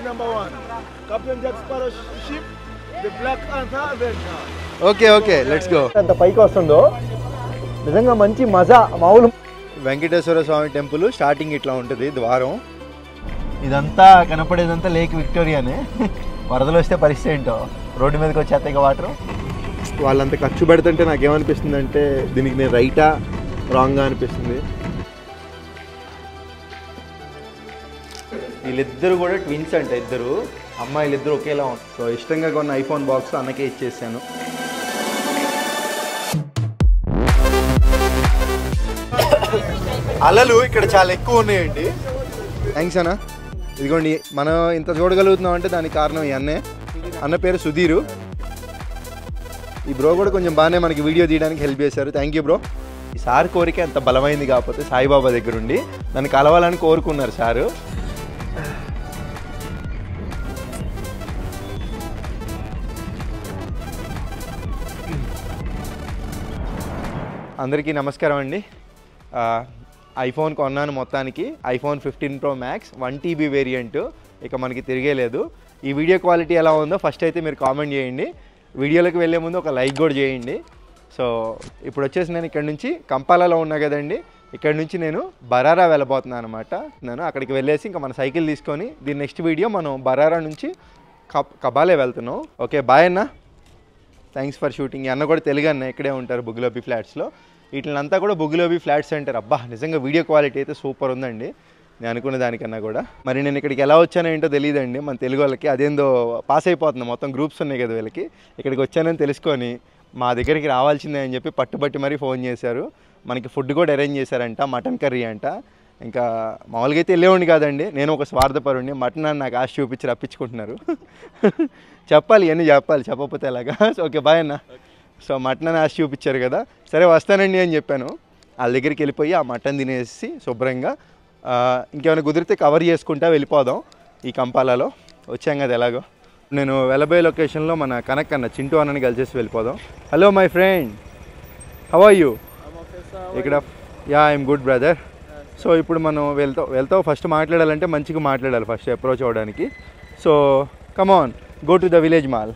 number one. Captain Jack Sparrow ship, the Black Panther Avenger. Okay okay let's go ఎంత పైకి వస్తుందో నిజంగా మంచి మజా మామూలు వెంకటేశ్వర స్వామి టెంపుల్ స్టార్టింగ్ ఇట్లా ఉంటుంది ద్వారం ఇదంతా కనపడేదంతా లేక్ విక్టోరియానే వరదలు వస్తే పరిస్థితి ఏంటో రోడ్డు మీదకి వచ్చేస్తాయి ఇక వాటర్ వాళ్ళంత ఖర్చు పెడుతుంటే నాకేమనిపిస్తుంది అంటే దీనికి నేను రైటా రాంగ్గా అనిపిస్తుంది వీళ్ళిద్దరు కూడా ట్విన్స్ అంట ఇద్దరు అమ్మాయిలు ఇద్దరు ఒకేలా ఉంటారు సో ఇష్టంగా కొన్న ఐఫోన్ బాక్స్ అన్నకే ఇచ్చేసాను అలలు ఇక్కడ చాలా ఎక్కువ ఉన్నాయండి థ్యాంక్స్ అన్న ఇదిగోండి మనం ఇంత చూడగలుగుతున్నాం అంటే దానికి కారణం ఈ అన్నే అన్న పేరు సుధీరు ఈ బ్రో కూడా కొంచెం బాగానే మనకి వీడియో తీయడానికి హెల్ప్ చేశారు థ్యాంక్ యూ బ్రో ఈ సార్ కోరిక ఎంత బలమైంది కాకపోతే సాయిబాబా దగ్గర ఉండి నన్ను కలవాలని కోరుకున్నారు సారు అందరికీ నమస్కారం అండి ఆ, ఐఫోన్ కొన్నాను మొత్తానికి iPhone fifteen pro max one TB variant ఇక మనకి తిరిగేలేదు ఈ వీడియో క్వాలిటీ ఎలా ఉందో ఫస్ట్ అయితే మీరు కామెంట్ చేయండి వీడియోలోకి వెళ్ళే ముందు ఒక లైక్ కూడా చేయండి సో ఇప్పుడు వచ్చేసి నేను ఇక్కడ నుంచి కంపాలలో ఉన్నా కదండి ఇక్కడ నుంచి నేను బరారా వెళ్ళబోతున్నాను అనమాట నేను అక్కడికి వెళ్ళేసి ఇంకా మన సైకిల్ తీసుకొని దీని నెక్స్ట్ వీడియో మనం బరారా నుంచి కబ్ కబాలే వెళ్తున్నాం ఓకే బాయ్ అన్నా థ్యాంక్స్ ఫర్ షూటింగ్ ఈ అన్న కూడా తెలుగు అన్న ఇక్కడే ఉంటారు బుగ్గులోబీ ఫ్లాట్స్లో వీటినంతా కూడా బుగ్గులోబీ ఫ్లాట్స్ అంటారు అబ్బా నిజంగా వీడియో క్వాలిటీ అయితే సూపర్ ఉందండి నేను అనుకున్న దానికన్నా కూడా మరి నేను ఇక్కడికి ఎలా వచ్చానో ఏంటో తెలియదండి మన తెలుగు వాళ్ళకి అదేందో పాస్ అయిపోతుంది మొత్తం గ్రూప్స్ ఉన్నాయి కదా వీళ్ళకి ఇక్కడికి వచ్చానని తెలుసుకొని మా దగ్గరికి రావాల్సిందే అని చెప్పి పట్టుబట్టి మరీ ఫోన్ చేశారు మనకి ఫుడ్ కూడా అరేంజ్ చేశారంట మటన్ కర్రీ అంట ఇంకా మామూలుగా అయితే వెళ్ళేవాడిని కాదండి నేను ఒక స్వార్థపరుణ్ణి మటన్ అని నాకు ఆశ చూపించి రప్పించుకుంటున్నారు చెప్పాలి ఇవన్నీ చెప్పాలి చెప్పకపోతే ఎలాగా ఓకే బాయ్ అన్న సో మటన్ అని ఆశ చూపించారు కదా సరే వస్తానండి అని చెప్పాను వాళ్ళ దగ్గరికి వెళ్ళిపోయి ఆ మటన్ తినేసి శుభ్రంగా ఆ, ఇంకేమైనా కుదిరితే కవర్ చేసుకుంటా వెళ్ళిపోదాం ఈ కంపాలలో వచ్చాం కదా ఎలాగో నేను వెళ్ళబోయే లొకేషన్లో మన కనక్ అన్న చింటూ అన్నని కలిసేసి వెళ్ళిపోదాం hello my friend how are you ఇక్కడ yeah I'm good brother so ఇప్పుడు మనం వెళ్తాం వెళ్తాం ఫస్ట్ మాట్లాడాలంటే మంచిగా మాట్లాడాలి ఫస్ట్ అప్రోచ్ అవ్వడానికి so come on go to the village mall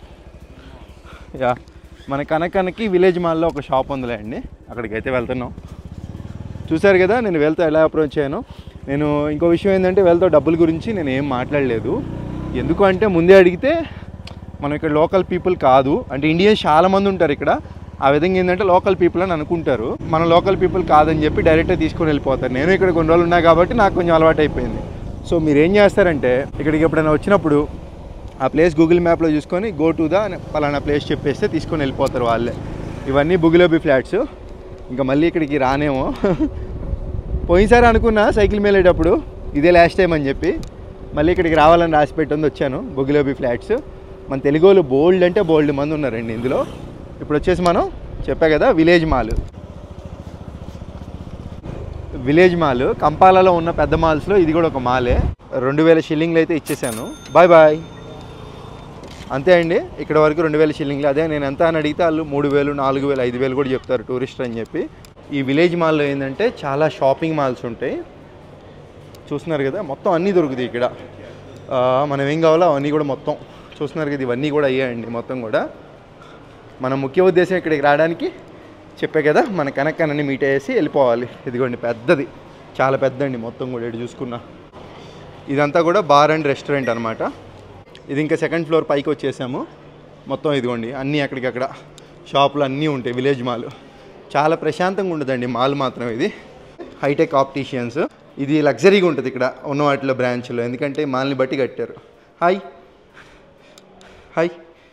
yeah మన కనకనకి విలేజ్ మాల్లో ఒక షాప్ ఉందిలే అండి అక్కడికి అయితే వెళ్తున్నాం చూశారు కదా నేను వెళ్తా ఎలా అప్రోచ్ అయ్యాను నేను ఇంకో విషయం ఏంటంటే వెళ్తా డబ్బుల గురించి నేను ఏం మాట్లాడలేదు ఎందుకు అంటే ముందే అడిగితే మనం ఇక్కడ లోకల్ పీపుల్ కాదు అంటే ఇండియన్స్ చాలా మంది ఉంటారు ఇక్కడ ఆ విధంగా ఏంటంటే లోకల్ పీపుల్ అని అనుకుంటారు మన లోకల్ పీపుల్ కాదని చెప్పి డైరెక్ట్గా తీసుకొని వెళ్ళిపోతారు నేను ఇక్కడ కొన్ని రోజులు ఉన్నా కాబట్టి నాకు కొంచెం అలవాటు అయిపోయింది సో మీరు ఏం చేస్తారంటే ఇక్కడికి ఎప్పుడైనా వచ్చినప్పుడు ఆ ప్లేస్ గూగుల్ మ్యాప్లో చూసుకొని గో టు ద పలానా ప్లేస్ చెప్పేస్తే తీసుకొని వెళ్ళిపోతారు వాళ్ళే ఇవన్నీ బుగిలోబీ ఫ్లాట్స్ ఇంకా మళ్ళీ ఇక్కడికి రానేమో పోయినసారి అనుకున్నా సైకిల్ మీద వెళ్ళేటప్పుడు ఇదే లాస్ట్ టైం అని చెప్పి మళ్ళీ ఇక్కడికి రావాలని రాసి పెట్టింది వచ్చాను బొగిలోబీ ఫ్లాట్స్ మన తెలుగు వాళ్ళు బోల్డ్ అంటే బోల్డ్ మంది ఉన్నారండి ఇందులో ఇప్పుడు వచ్చేసి మనం చెప్పా కదా విలేజ్ మాల్ విలేజ్ మాల్ కంపాలలో ఉన్న పెద్ద మాల్స్లో ఇది కూడా ఒక మాలే రెండు వేల షిల్లింగ్లు అయితే ఇచ్చేసాను బాయ్ బాయ్ అంతే అండి ఇక్కడ వరకు రెండు వేల షిల్లింగ్లు అదే నేను ఎంత అని అడిగితే వాళ్ళు మూడు వేలు నాలుగు వేలు ఐదు వేలు కూడా చెప్తారు టూరిస్ట్ అని చెప్పి ఈ విలేజ్ మాల్లో ఏంటంటే చాలా షాపింగ్ మాల్స్ ఉంటాయి చూస్తున్నారు కదా మొత్తం అన్నీ దొరుకుతాయి ఇక్కడ ఆ, మనం ఏం కావాలో అవన్నీ కూడా మొత్తం చూస్తున్నారు కదా ఇవన్నీ కూడా అయ్యాయండి మొత్తం కూడా మన ముఖ్య ఉద్దేశం ఇక్కడికి రావడానికి చెప్పే కదా మన కనక్కనని మీట్ అయ్యేసి వెళ్ళిపోవాలి ఇదిగోండి పెద్దది చాలా పెద్దండి మొత్తం కూడా ఇటు చూసుకున్నా ఇదంతా కూడా బార్ అండ్ రెస్టారెంట్ అనమాట ఇది ఇంకా సెకండ్ ఫ్లోర్ పైకి వచ్చేసాము మొత్తం ఇదిగోండి అన్నీ అక్కడికక్కడ షాపులు అన్నీ ఉంటాయి విలేజ్ మాల్ చాలా ప్రశాంతంగా ఉండదండి మాల్ మాత్రం ఇది హైటెక్ ఆప్టీషియన్స్ ఇది లగ్జరీగా ఉంటుంది ఇక్కడ ఉన్న వాటిలో బ్రాంచ్లో ఎందుకంటే మాల్ని బట్టి కట్టారు హాయ్ హాయ్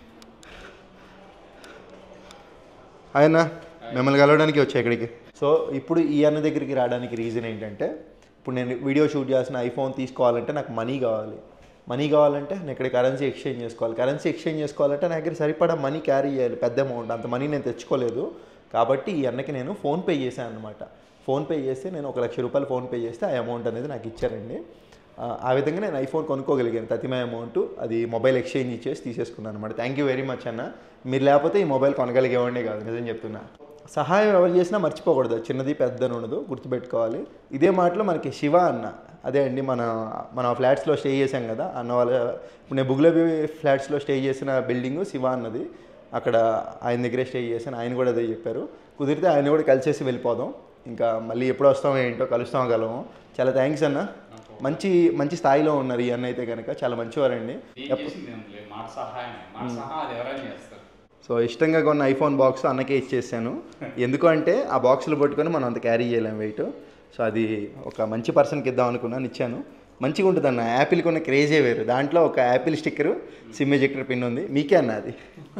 ఆయన మిమ్మల్ని కలవడానికి వచ్చా ఇక్కడికి సో ఇప్పుడు ఈ అన్న దగ్గరికి రావడానికి రీజన్ ఏంటంటే ఇప్పుడు నేను వీడియో షూట్ చేసిన ఐఫోన్ తీసుకోవాలంటే నాకు మనీ కావాలి మనీ కావాలంటే నేను ఇక్కడ కరెన్సీ ఎక్స్చేంజ్ చేసుకోవాలి కరెన్సీ ఎక్స్చేంజ్ చేసుకోవాలంటే నా దగ్గర సరిపడా మనీ క్యారీ చేయాలి పెద్ద అమౌంట్ అంత మనీ నేను తెచ్చుకోలేదు కాబట్టి ఈ అన్నకి నేను ఫోన్పే చేశాను అనమాట ఫోన్పే చేస్తే నేను ఒక లక్ష రూపాయలు ఫోన్పే చేస్తే ఆ అమౌంట్ అనేది నాకు ఇచ్చారండి ఆ, ఆ విధంగా నేను ఐఫోన్ కొనుక్కోగలిగాను తతిమా అమౌంట్ అది మొబైల్ ఎక్స్చేంజ్ ఇచ్చేసి తీసేసుకున్నాను అనమాట థ్యాంక్ యూ వెరీ మచ్ అన్న మీరు లేకపోతే ఈ మొబైల్ కొనగలిగేవాడినే కాదు నిజం చెప్తున్నా సహాయం ఎవరు చేసినా మర్చిపోకూడదు చిన్నది పెద్ద ఉండదు గుర్తుపెట్టుకోవాలి ఇదే మాటలో మనకి శివ అన్న అదే అండి మన మన ఫ్లాట్స్లో స్టే చేసాం కదా అన్న వాళ్ళ ఇప్పుడు నేను బుగ్లబీ ఫ్లాట్స్లో స్టే చేసిన బిల్డింగ్ శివ అన్నది అక్కడ ఆయన దగ్గరే స్టే చేశాను ఆయన కూడా అదే చెప్పారు కుదిరితే ఆయన కూడా కలిసేసి వెళ్ళిపోదాం ఇంకా మళ్ళీ ఎప్పుడు వస్తామో ఏంటో కలుస్తామో గలము చాలా థ్యాంక్స్ అన్న మంచి మంచి స్థాయిలో ఉన్నారు ఈ అన్న అయితే కనుక చాలా మంచివారండి ఏం చేసింది ఏం లేదు మాట సహాయం మాట సహాయం అది ఎవరైనా చేస్తారు సో ఇష్టంగా కొన్న ఐఫోన్ బాక్స్ అన్నకే ఇచ్చేసాను ఎందుకు అంటే ఆ బాక్సులు పట్టుకొని మనం అంత క్యారీ చేయలేం వెయిట్ సో అది ఒక మంచి పర్సన్కి ఇద్దాం అనుకున్నాను ఇచ్చాను మంచిగా ఉంటుంది అన్న యాపిల్కి ఉన్న క్రేజే వేరు దాంట్లో ఒక Apple sticker sim ejector pin ఉంది మీకే అన్న అది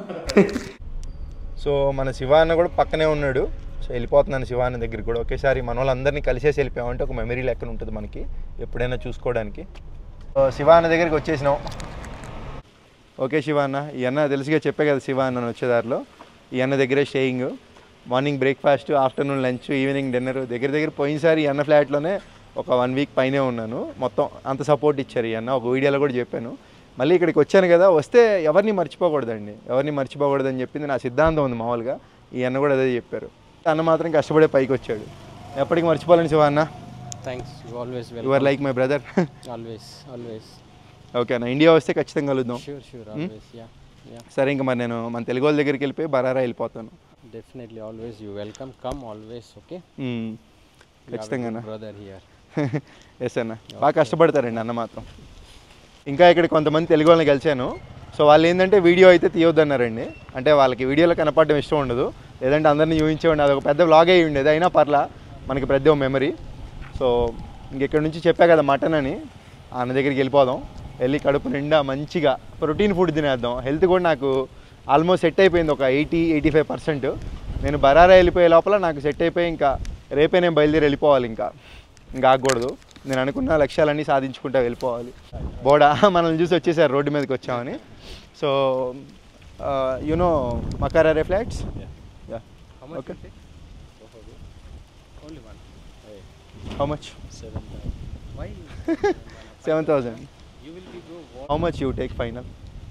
సో మన శివ అన్న కూడా పక్కనే ఉన్నాడు సో వెళ్ళిపోతున్నాను శివ అన్న దగ్గరికి కూడా ఒకేసారి మన వాళ్ళందరినీ కలిసేసి వెళ్ళిపోయామంటే ఒక మెమరీ లెక్కన ఉంటుంది మనకి ఎప్పుడైనా చూసుకోవడానికి సో శివ అన్న దగ్గరికి వచ్చేసినాం ఓకే శివ అన్న ఈ అన్న తెలుసుగా చెప్పే కదా శివ అన్న అని వచ్చేదారిలో ఈ అన్న దగ్గరే staying morning breakfast afternoon lunch evening dinner దగ్గర దగ్గర పోయినసారి ఈ అన్న ఫ్లాట్లోనే ఒక వన్ వీక్ పైనే ఉన్నాను మొత్తం అంత సపోర్ట్ ఇచ్చారు ఈ అన్న ఒక వీడియోలో కూడా చెప్పాను మళ్ళీ ఇక్కడికి వచ్చాను కదా వస్తే ఎవరిని మర్చిపోకూడదండి ఎవరిని మర్చిపోకూడదని చెప్పింది నా సిద్ధాంతం ఉంది మామూలుగా ఈ అన్న కూడా అదే చెప్పారు అన్న మాత్రం కష్టపడే పైకి వచ్చాడు ఎప్పటికి మర్చిపోలేని శివ అన్న thanks you always you are welcome like my brother always always okay అన్న ఇండియా వస్తే ఖచ్చితంగా కలుద్దాం sure sure always yeah yeah సరే ఇంకా మరి నేను మన తెలుగు వాళ్ళ దగ్గరికి వెళ్ళిపోయి బరారా వెళ్ళిపోతాను definitely always you welcome come always okay hmm. ఖచ్చితంగానా బ్రదర్ హియర్ ఎస్ అన్న బాగా కష్టపడతారండి అన్న మాత్రం ఇంకా ఇక్కడ కొంతమంది తెలుగు వాళ్ళని కలిశాను సో వాళ్ళు ఏంటంటే వీడియో అయితే తీయొద్దన్నారండి అంటే వాళ్ళకి వీడియోలో కనపడడం ఇష్టం ఉండదు లేదంటే అందరినీ చూపించేవాడిని అదొక పెద్ద వ్లాగ్ అయ్యి ఉండేది అయినా పర్లా మనకి పెద్ద మెమరీ సో ఇంకెక్కడి నుంచి చెప్పా కదా మటన్ అని ఆ అన్న దగ్గరికి వెళ్ళిపోదాం వెళ్ళి కడుపు నిండా మంచిగా ప్రోటీన్ ఫుడ్ తినేద్దాం హెల్త్ కూడా నాకు ఆల్మోస్ట్ సెట్ అయిపోయింది ఒక ఎయిటీ ఎయిటీ ఫైవ్ పర్సెంట్ నేను బరారా వెళ్ళిపోయే లోపల నాకు సెట్ అయిపోయి ఇంకా రేపే నేను బయలుదేరి వెళ్ళిపోవాలి ఇంకా ఇంకా ఆగకూడదు నేను అనుకున్న లక్ష్యాలన్నీ సాధించుకుంటా వెళ్ళిపోవాలి బోడా మనల్ని చూసి వచ్చేసారు రోడ్డు మీదకి వచ్చామని so you know Makerere flats yeah okay only one how much seven why seven thousand you will be go how much you take final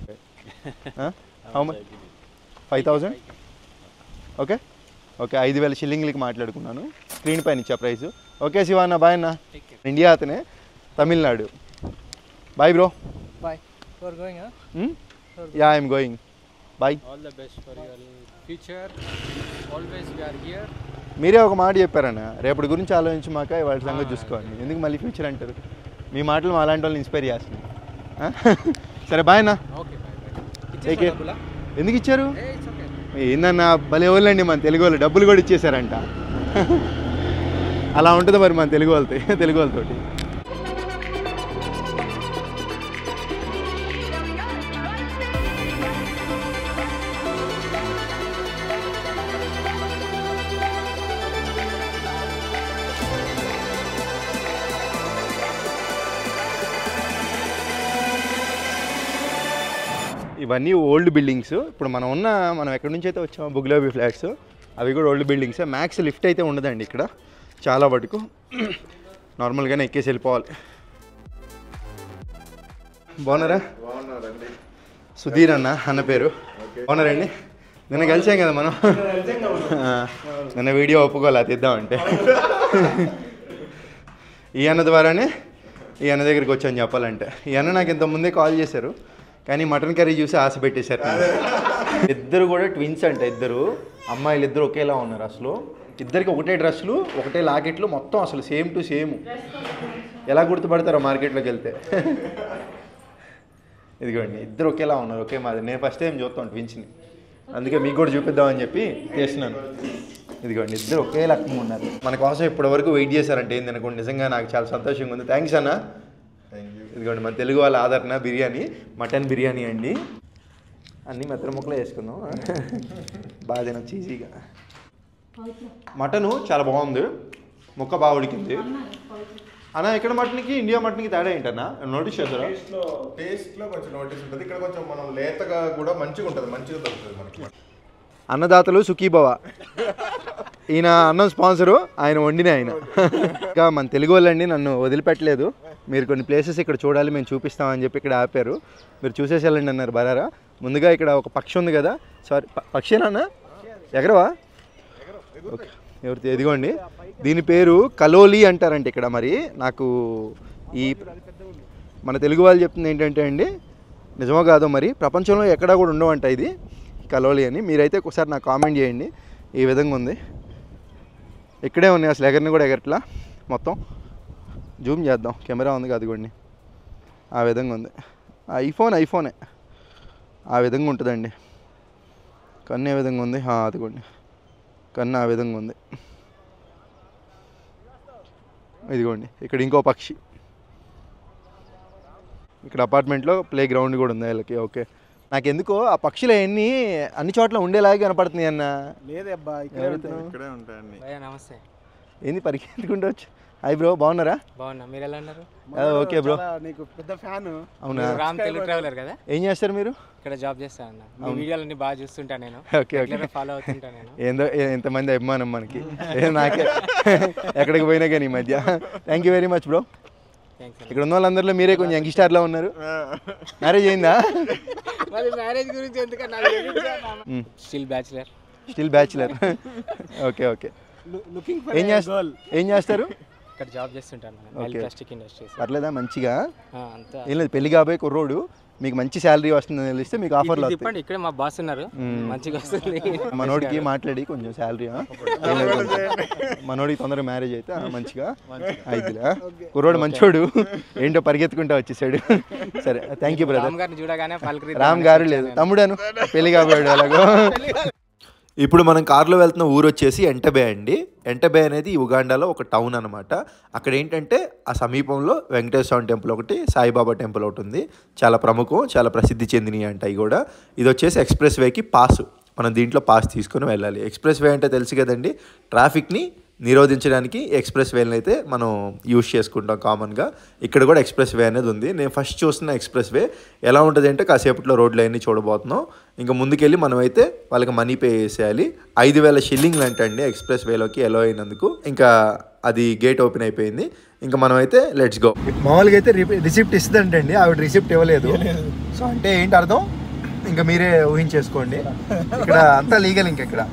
how much five thousand okay okay ఐదు వేల షిల్లింగ్లకి మాట్లాడుకున్నాను స్క్రీన్ పైన ఇచ్చా ప్రైస్ ఓకే శివాన్న బాయ్ అన్న India అతనే Tamil Nadu bye bro Bye. You are going, huh? Yeah I'm going bye all the best for your future always we are here మీరే ఒక మాట చెప్పారన్న రేపటి గురించి ఆలోచించి మాక వాళ్ళ సంగతి చూసుకోవాలి ఎందుకు మళ్ళీ ఫ్యూచర్ అంటారు మీ మాటలు మా అలాంటి వాళ్ళని ఇన్స్పైర్ చేస్తున్నాయి ఆ? సరే బాయ్ అన్న okay bye bye Take care. ఎందుకు ఇచ్చారు ఏ ఇట్స్ ఓకే ఏందన్నా భలే వాళ్ళండి మన తెలుగు వాళ్ళు డబ్బులు కూడా ఇచ్చేసారంట అలా ఉంటుంది మరి మన తెలుగు వాళ్ళతో తెలుగు వాళ్ళతోటి ఇవన్నీ ఓల్డ్ బిల్డింగ్స్ ఇప్పుడు మనం ఉన్న మనం ఎక్కడి నుంచి అయితే వచ్చామో బుగ్లాబీ ఫ్లాట్స్ అవి కూడా ఓల్డ్ బిల్డింగ్స్ మ్యాక్స్ లిఫ్ట్ అయితే ఉండదండి ఇక్కడ చాలా వరకు నార్మల్గానే ఎక్కేసి వెళ్ళిపోవాలి బాగున్నారా సుధీర్ అన్న అన్న పేరు బాగున్నారండి నిన్న కలిసాం కదా మనం ఆ, నిన్న వీడియో ఒప్పుకోలే తీద్దామంటే ఈ అన్న ద్వారానే ఈ అన్న దగ్గరికి వచ్చాను చెప్పాలంటే ఈ అన్న నాకు ఇంత ముందే కాల్ చేశారు కానీ మటన్ కర్రీ చూసి ఆశ పెట్టేశారు నన్ను. ఇద్దరు కూడా ట్విన్స్ అంట ఇద్దరు అమ్మాయిలు ఇద్దరు ఒకేలా ఉన్నారు అసలు ఇద్దరికి ఒకటే డ్రెస్సులు ఒకటే లాకెట్లు మొత్తం అసలు సేమ్ టు సేమ్ ఎలా గుర్తుపడతారో మార్కెట్లోకి వెళ్తే ఇదిగోండి ఇద్దరు ఒకేలా ఉన్నారు ఒకే మాది నేను ఫస్ట్ టైం చూస్తాను ట్విన్స్ని అందుకే మీకు కూడా చూపిద్దామని చెప్పి చేస్తున్నాను ఇదిగోండి ఇద్దరు ఒకే రకంగా ఉన్నారు మన కోసం ఇప్పటి వరకు వెయిట్ చేశారంటే ఏంది అనుకోండి నిజంగా నాకు చాలా సంతోషంగా ఉంది థ్యాంక్స్ అన్న ఇదిగోండి మన తెలుగు వాళ్ళ ఆదరణ బిర్యానీ మటన్ బిర్యానీ అండి అన్నీ మెత్తన ముక్కలు వేసుకుందాం బాగా తినొచ్చు ఈజీగా మటను చాలా బాగుంది ముక్క బాగా ఉడికింది అన్న ఇక్కడ మటన్కి ఇండియా మటన్కి తేడా ఏంటన్నా నోటీస్ చేస్తారా టేస్ట్ లో టేస్ట్ లో కొంచెం నోటీస్ ఉంటుంది ఇక్కడ కొంచెం మనం లేతగా కూడా మంచిగా ఉంటుంది మంచిగా దొరుకుతుంది మనకి అన్నదాతలు సుఖీభవ ఈయన అన్నం స్పాన్సరు ఆయన వండిన ఆయన ఇంకా మన తెలుగు వాళ్ళండి నన్ను వదిలిపెట్టలేదు మీరు కొన్ని ప్లేసెస్ ఇక్కడ చూడాలి మేము చూపిస్తామని చెప్పి ఇక్కడ ఆపారు మీరు చూసేసి వెళ్ళండి అన్నారు బరారా ముందుగా ఇక్కడ ఒక పక్షి ఉంది కదా సారీ ప- పక్షేనా అన్న ఎగరవా ఓకే ఎవరితో ఎదిగోండి దీని పేరు కలోలి అంటారంట ఇక్కడ మరి నాకు ఈ మన తెలుగు వాళ్ళు చెప్తుంది ఏంటంటే అండి నిజమో కాదో మరి ప్రపంచంలో ఎక్కడా కూడా ఉండవంట ఇది కలవలి అని మీరైతే ఒకసారి నాకు కామెంట్ చేయండి ఈ విధంగా ఉంది ఇక్కడే ఉన్నాయి అసలు ఎగరిని కూడా ఎగరట్లా మొత్తం జూమ్ చేద్దాం కెమెరా ఉంది కదా అదిగోండి ఆ విధంగా ఉంది ఐఫోన్ ఐఫోనే ఆ విధంగా ఉంటుందండి కన్ను ఏ విధంగా ఉంది ఆ, అదిగోండి కన్ను ఆ విధంగా ఉంది ఇదిగోండి ఇక్కడ ఇంకో పక్షి ఇక్కడ అపార్ట్మెంట్లో ప్లే గ్రౌండ్ కూడా ఉంది వీళ్ళకి ఓకే నాకెందుకో ఆ పక్షులు అన్నీ అన్ని చోట్ల ఉండేలాగా కనపడుతున్నాయి అన్న లేదే అబ్బా ఇక్కడే ఉంటాయి. భయ్యా నమస్తే ఏంది పరిగెత్తుకుంటూ వచ్చి హాయ్ బ్రో బాగున్నారా బాగున్నా మీరు ఎలా ఉన్నారు ఆ, ఓకే బ్రో చాలా నీకు పెద్ద ఫ్యాన్ అవునా మీరు రామ్ తెలుగు ట్రావెలర్ కదా ఏం చేస్తారు మీరు ఇక్కడ జాబ్ చేస్తా అన్న మీ వీడియోలన్నీ బాగా చూస్తుంటా నేను ఓకే ఓకే ఫాలో అవుతుంటా నేను ఏందో ఏ- ఎంతమంది అభిమానం మనకి ఏ నాకే ఎక్కడికి పోయినా కానీ ఈ మధ్య thank you very much bro thanks ఇక్కడ ఉన్న వాళ్ళందరిలో మీరే కొంచెం యంగ్ స్టార్లా ఉన్నారు మ్యారేజ్ అయిందా మరి మ్యారేజ్ గురించి ఎందుకన్నా still bachelor still bachelor okay okay looking ఏం చేస్తారు ఏం చేస్తారు ఇక్కడ జాబ్ చేస్తుంటాను Okay. ప్లాస్టిక్ ఇండస్ట్రీస్ పర్లేదా మంచిగా అంతా ఏం లేదు పెళ్లి కాబోయే కుర్రోడు మీకు మంచి శాలరీ వస్తుందని తెలిస్తే మీకు ఆఫర్లు వస్తాయి చెప్పండి ఇక్కడ మా బాస్ ఉన్నారు మంచిగా వస్తుంది మనోడికి మాట్లాడి కొంచెం శాలరీ మనోడికి తొందరగా మ్యారేజ్ అయితే ఆ, మంచిగా అయిద్దిలా కుర్రోడు మంచోడు ఏంటో పరిగెత్తుకుంటా వచ్చేసాడు సరే థ్యాంక్ యూ బ్రదర్ రామ్ గారిని చూడగానే పలకరి రామ్ గారు లేదు తమ్ముడాను పెళ్లి కాబోయాడు అలాగో ఇప్పుడు మనం కారులో వెళ్తున్న ఊరు వచ్చేసి ఎంటబే అండి ఎంటబే అనేది ఉగాండాలో ఒక టౌన్ అనమాట అక్కడ ఏంటంటే ఆ సమీపంలో వెంకటేశ్వర స్వామి టెంపుల్ ఒకటి సాయిబాబా టెంపుల్ ఒకటి ఉంది చాలా ప్రముఖం చాలా ప్రసిద్ధి చెందినవి అంట అవి కూడా ఇది వచ్చేసి ఎక్స్ప్రెస్ వేకి పాస్ మనం దీంట్లో పాస్ తీసుకొని వెళ్ళాలి ఎక్స్ప్రెస్ వే అంటే తెలుసు కదండి ట్రాఫిక్ని నిరోధించడానికి ఎక్స్ప్రెస్ వేని అయితే మనం యూజ్ చేసుకుంటాం కామన్గా ఇక్కడ కూడా ఎక్స్ప్రెస్ వే అనేది ఉంది నేను ఫస్ట్ చూస్తున్న ఎక్స్ప్రెస్ వే ఎలా ఉంటుంది అంటే కాసేపట్లో రోడ్లు అన్నీ చూడబోతున్నాం ఇంకా ముందుకెళ్ళి మనమైతే వాళ్ళకి మనీ పే చేసేయాలి ఐదు వేల షిల్లింగ్లు అంటండి ఎక్స్ప్రెస్ వేలోకి ఎలో అయినందుకు ఇంకా అది గేట్ ఓపెన్ అయిపోయింది ఇంకా మనమైతే లెట్స్ గో మామూలుగా అయితే రిసిప్ట్ ఇస్తుందంటండి ఆవిడ రిసిప్ట్ ఇవ్వలేదు సో అంటే ఏంటి అర్థం ఇంకా మీరే ఊహించేసుకోండి ఇక్కడ అంతా లీగల్ ఇంక ఇక్కడ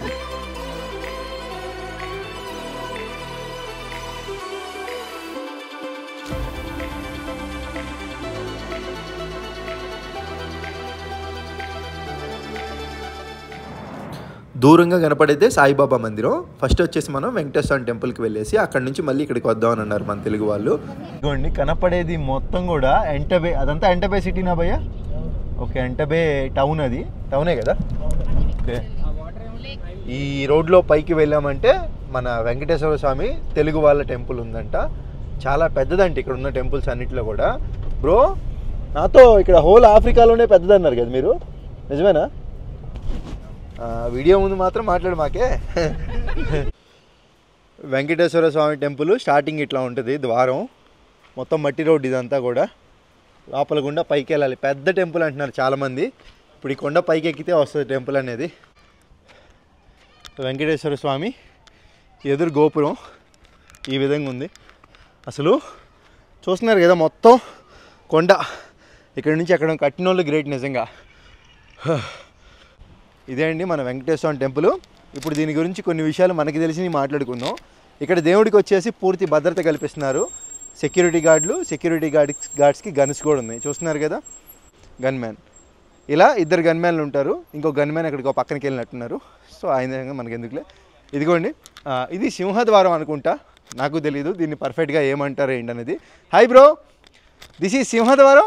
దూరంగా కనపడేదే సాయిబాబా మందిరం ఫస్ట్ వచ్చేసి మనం వెంకటేశ్వర టెంపుల్కి వెళ్ళేసి అక్కడ నుంచి మళ్ళీ ఇక్కడికి వద్దామని అన్నారు మన తెలుగు వాళ్ళు ఇదిగోండి కనపడేది మొత్తం కూడా ఎంటబే అదంతా ఎంటబే సిటీనా భయ్య ఓకే ఎంటబే టౌన్ అది టౌనే కదా ఓకే ఈ రోడ్లో పైకి వెళ్ళామంటే మన వెంకటేశ్వర స్వామి తెలుగు వాళ్ళ టెంపుల్ ఉందంట చాలా పెద్దదంట ఇక్కడ ఉన్న టెంపుల్స్ అన్నిటిలో కూడా బ్రో నాతో ఇక్కడ హోల్ ఆఫ్రికాలోనే పెద్దదన్నారు కదా మీరు నిజమేనా ఆ, వీడియో ముందు మాత్రం మాట్లాడు మాకే వెంకటేశ్వర స్వామి టెంపుల్ స్టార్టింగ్ ఇట్లా ఉంటుంది ద్వారం మొత్తం మట్టి రోడ్ ఇదంతా కూడా లోపల గుండా పైకి వెళ్ళాలి పెద్ద టెంపుల్ అంటున్నారు చాలామంది ఇప్పుడు ఈ కొండ పైకి ఎక్కితే వస్తుంది టెంపుల్ అనేది వెంకటేశ్వర స్వామి ఎదురు గోపురం ఈ విధంగా ఉంది అసలు చూస్తున్నారు కదా మొత్తం కొండ ఇక్కడ నుంచి అక్కడ కట్టిన వాళ్ళు గ్రేట్ నిజంగా ఇదే అండి మన వెంకటేశ్వర టెంపుల్ ఇప్పుడు దీని గురించి కొన్ని విషయాలు మనకి తెలిసి మాట్లాడుకుందాం ఇక్కడ దేవుడికి వచ్చేసి పూర్తి భద్రత కల్పిస్తున్నారు సెక్యూరిటీ గార్డులు సెక్యూరిటీ గార్డ్ గార్డ్స్కి గన్స్ కూడా ఉన్నాయి చూస్తున్నారు కదా గన్ మ్యాన్ ఇలా ఇద్దరు గన్ మ్యాన్లు ఉంటారు ఇంకో గన్ మ్యాన్ అక్కడికి ఒక పక్కనకి వెళ్ళినట్టున్నారు సో ఆయన విధంగా మనకి ఎందుకులే ఇదిగోండి ఆ, ఇది సింహద్వారం అనుకుంటా నాకు తెలియదు దీన్ని పర్ఫెక్ట్గా ఏమంటారు ఏంటనేది హాయ్ బ్రో దిస్ ఈ సింహద్వారం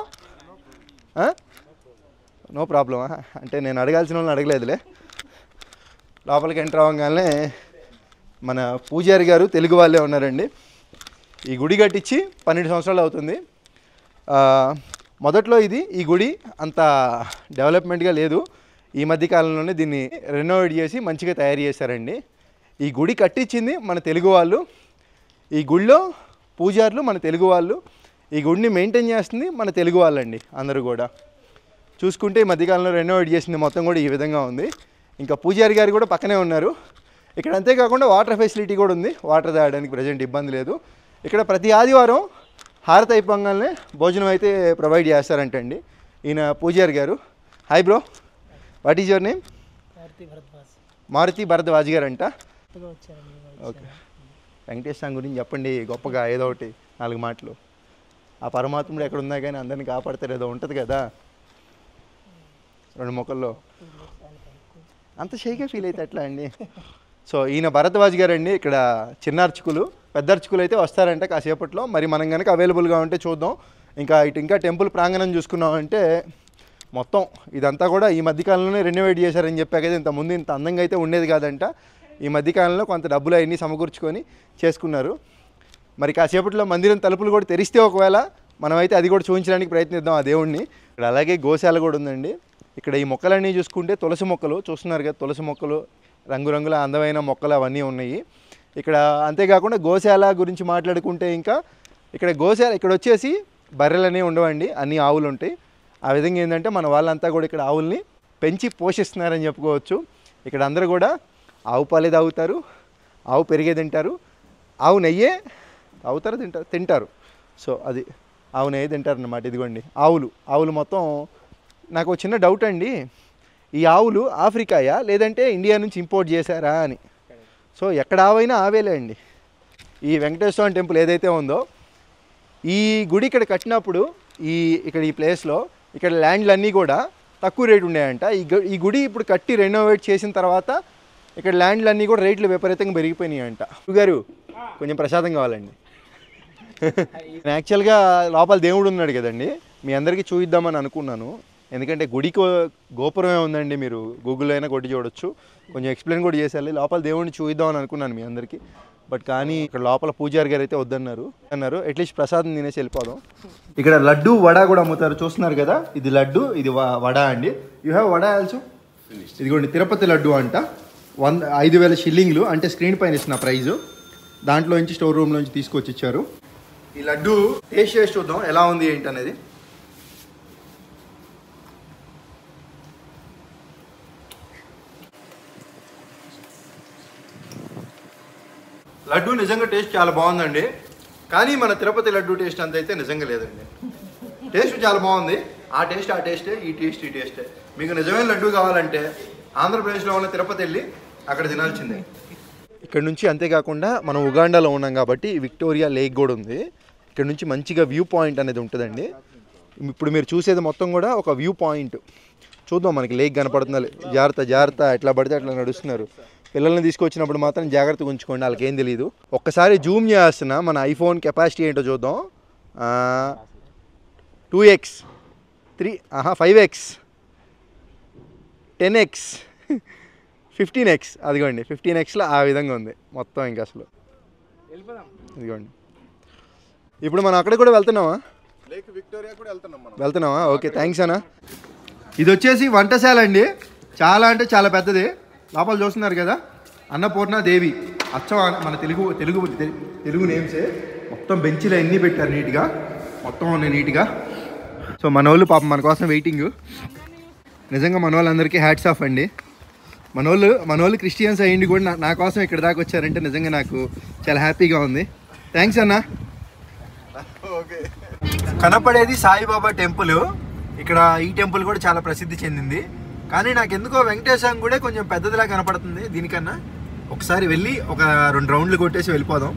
నో ప్రాబ్లమా అంటే నేను అడగాల్సిన వాళ్ళని అడగలేదులే లోపలికి ఎంటర్ అవ్వగానే మన పూజారి గారు తెలుగు వాళ్ళే ఉన్నారండి ఈ గుడి కట్టించి పన్నెండు సంవత్సరాలు అవుతుంది ఆ, మొదట్లో ఇది ఈ గుడి అంత డెవలప్మెంట్గా లేదు ఈ మధ్య కాలంలోనే దీన్ని రెనోవేట్ చేసి మంచిగా తయారు చేశారండి ఈ గుడి కట్టించింది మన తెలుగు వాళ్ళు ఈ గుడిలో పూజారులు మన తెలుగు వాళ్ళు ఈ గుడిని మెయింటైన్ చేస్తుంది మన తెలుగు వాళ్ళండి అందరూ కూడా చూసుకుంటే ఈ మధ్యకాలంలో రెనోవేట్ చేసింది మొత్తం కూడా ఈ విధంగా ఉంది ఇంకా పూజారి గారు కూడా పక్కనే ఉన్నారు ఇక్కడ అంతేకాకుండా వాటర్ ఫెసిలిటీ కూడా ఉంది వాటర్ తాగడానికి ప్రజెంట్ ఇబ్బంది లేదు ఇక్కడ ప్రతి ఆదివారం హారతి అయిపోగానే భోజనం అయితే ప్రొవైడ్ చేస్తారంటండి ఈయన పూజారి గారు hi bro what is your name Maruti Bharadwaj garu అంట ఓకే వెంకటేష్ స్వామి గురించి చెప్పండి గొప్పగా ఏదో ఒకటి నాలుగు మాటలు ఆ పరమాత్ముడు ఎక్కడ ఉన్నా కానీ అందరిని కాపాడతారు ఏదో ఉంటుంది కదా రెండు మొక్కల్లో అంత షైగా ఫీల్ అయితే ఎట్లా అండి సో ఈయన భరద్వాజ్ గారు అండి ఇక్కడ చిన్న అర్చకులు పెద్ద అర్చకులు అయితే వస్తారంట కాసేపట్లో మరి మనం కనుక అవైలబుల్గా ఉంటే చూద్దాం ఇంకా ఇటు ఇంకా టెంపుల్ ప్రాంగణం చూసుకున్నామంటే మొత్తం ఇదంతా కూడా ఈ మధ్యకాలంలోనే రెనోవేట్ చేశారని చెప్పా కదా ఇంత ముందు ఇంత అందంగా అయితే ఉండేది కాదంట ఈ మధ్యకాలంలో కొంత డబ్బులు అవన్నీ సమకూర్చుకొని చేసుకున్నారు మరి కాసేపట్లో మందిరం తలుపులు కూడా తెరిస్తే ఒకవేళ మనమైతే అది కూడా చూపించడానికి ప్రయత్నిద్దాం ఆ దేవుణ్ణి ఇక్కడ అలాగే గోశాల కూడా ఉందండి ఇక్కడ ఈ మొక్కలన్నీ చూసుకుంటే తులసి మొక్కలు చూస్తున్నారు కదా తులసి మొక్కలు రంగురంగుల అందమైన మొక్కలు అవన్నీ ఉన్నాయి ఇక్కడ అంతేకాకుండా గోశాల గురించి మాట్లాడుకుంటే ఇంకా ఇక్కడ గోశాల ఇక్కడ వచ్చేసి బర్రెలు అనేవి ఉండవండి అన్ని ఆవులు ఉంటాయి ఆ విధంగా ఏంటంటే మన వాళ్ళంతా కూడా ఇక్కడ ఆవుల్ని పెంచి పోషిస్తున్నారని చెప్పుకోవచ్చు ఇక్కడ అందరూ కూడా ఆవు పాలే తాగుతారు ఆవు పెరిగే తింటారు ఆవు నెయ్యే తాగుతారు తింటారు తింటారు సో అది ఆవు నెయ్యి తింటారు అన్నమాట ఇదిగోండి ఆవులు ఆవులు మొత్తం నాకు ఒక చిన్న డౌట్ అండి ఈ ఆవులు ఆఫ్రికాయా లేదంటే ఇండియా నుంచి ఇంపోర్ట్ చేశారా అని సో ఎక్కడ ఆవైనా ఆవేలే అండి ఈ వెంకటేశ్వర స్వామి టెంపుల్ ఏదైతే ఉందో ఈ గుడి ఇక్కడ కట్టినప్పుడు ఈ ఇక్కడ ఈ ప్లేస్లో ఇక్కడ ల్యాండ్లు అన్నీ కూడా తక్కువ రేటు ఉండేయంట ఈ గు- ఈ గుడి ఇప్పుడు కట్టి రెనోవేట్ చేసిన తర్వాత ఇక్కడ ల్యాండ్లు అన్నీ కూడా రేట్లు విపరీతంగా పెరిగిపోయినాయి అంట గారు కొంచెం ప్రసాదం కావాలండి నేను యాక్చువల్గా లోపల దేవుడు ఉన్నాడు కదండి మీ అందరికీ చూపిద్దామని అనుకున్నాను ఎందుకంటే గుడికి గోపురమే ఉందండి మీరు గూగుల్లో అయినా కొట్టి చూడొచ్చు కొంచెం ఎక్స్ప్లెయిన్ కూడా చేసేయాలి లోపల దేవుడిని చూపిద్దామని అనుకున్నాను మీ అందరికీ బట్ కానీ ఇక్కడ లోపల పూజారి గారు అయితే వద్దన్నారు అన్నారు అట్లీస్ట్ ప్రసాదం తినేసి వెళ్ళిపోదాం ఇక్కడ లడ్డు వడ కూడా అమ్ముతారు చూస్తున్నారు కదా ఇది లడ్డు ఇది వ- వడ అండి యూ హ్యావ్ వడ ఆల్సో ఇదిగోండి తిరుపతి లడ్డు అంట వంద ఐదు వేల షిల్లింగ్లు అంటే స్క్రీన్ పైన ఇస్తున్న ప్రైజు దాంట్లో నుంచి స్టోర్ రూమ్ నుంచి తీసుకొచ్చి ఇచ్చారు ఈ లడ్డు టేస్ట్ చేసి చూద్దాం ఎలా ఉంది ఏంటి అనేది లడ్డు నిజంగా టేస్ట్ చాలా బాగుందండి కానీ మన తిరుపతి లడ్డు టేస్ట్ అంత అయితే నిజంగా లేదండి టేస్ట్ చాలా బాగుంది ఆ టేస్ట్ ఆ టేస్టే ఈ టేస్ట్ ఈ టేస్టే మీకు నిజమైన లడ్డు కావాలంటే ఆంధ్రప్రదేశ్లో ఉన్న తిరుపతి వెళ్ళి అక్కడ తినాల్సిందే ఇక్కడ నుంచి అంతేకాకుండా మనం ఉగాండాలో ఉన్నాం కాబట్టి విక్టోరియా లేక్ కూడా ఉంది ఇక్కడ నుంచి మంచిగా వ్యూ పాయింట్ అనేది ఉంటుందండి ఇప్పుడు మీరు చూసేది మొత్తం కూడా ఒక వ్యూ పాయింట్ చూద్దాం మనకి లేక్ కనపడుతుందా లే- జాగ్రత్త జాగ్రత్త ఎట్లా పడితే అట్లా నడుస్తున్నారు పిల్లల్ని తీసుకొచ్చినప్పుడు మాత్రం జాగ్రత్తగా ఉంచుకోండి వాళ్ళకి ఏం తెలియదు ఒక్కసారి జూమ్ చేస్తున్నా మన ఐఫోన్ కెపాసిటీ ఏంటో చూద్దాం టూ ఎక్స్ త్రీ ఆహా five x ten x fifteen x అదిగోండి ఫిఫ్టీన్ ఎక్స్లో ఆ విధంగా ఉంది మొత్తం ఇంకా అసలు ఇదిగోండి ఇప్పుడు మనం అక్కడ కూడా వెళ్తున్నామా లేక్ విక్టోరియా కూడా వెళ్తున్నాం మనం వెళ్తున్నావా ఓకే థ్యాంక్స్ అన్న ఇది వచ్చేసి వంటశాల అండి చాలా అంటే చాలా పెద్దది లోపల చూస్తున్నారు కదా అన్నపూర్ణ దేవి అచ్చం అన్న- మన తెలుగు తెలుగు తె- తెలుగు నేమ్సే మొత్తం బెంచీలు అన్నీ పెట్టారు నీట్గా మొత్తం ఉన్నాయి నీట్గా సో మన వాళ్ళు పాపం మన కోసం వెయిటింగ్ నిజంగా మన వాళ్ళందరికీ హ్యాట్స్ ఆఫ్ అండి మన వాళ్ళు మన వాళ్ళు క్రిస్టియన్స్ అయ్యింది కూడా నా- నా కోసం ఇక్కడ దాకా వచ్చారంటే నిజంగా నాకు చాలా హ్యాపీగా ఉంది థ్యాంక్స్ అన్న కనపడేది సాయిబాబా టెంపుల్ ఇక్కడ ఈ టెంపుల్ కూడా చాలా ప్రసిద్ధి చెందింది కానీ నాకు ఎందుకో వెంకటేశ్వరం కూడా కొంచెం పెద్దదిలా కనపడుతుంది దీనికన్నా ఒకసారి వెళ్ళి ఒక రెండు రౌండ్లు కొట్టేసి వెళ్ళిపోదాం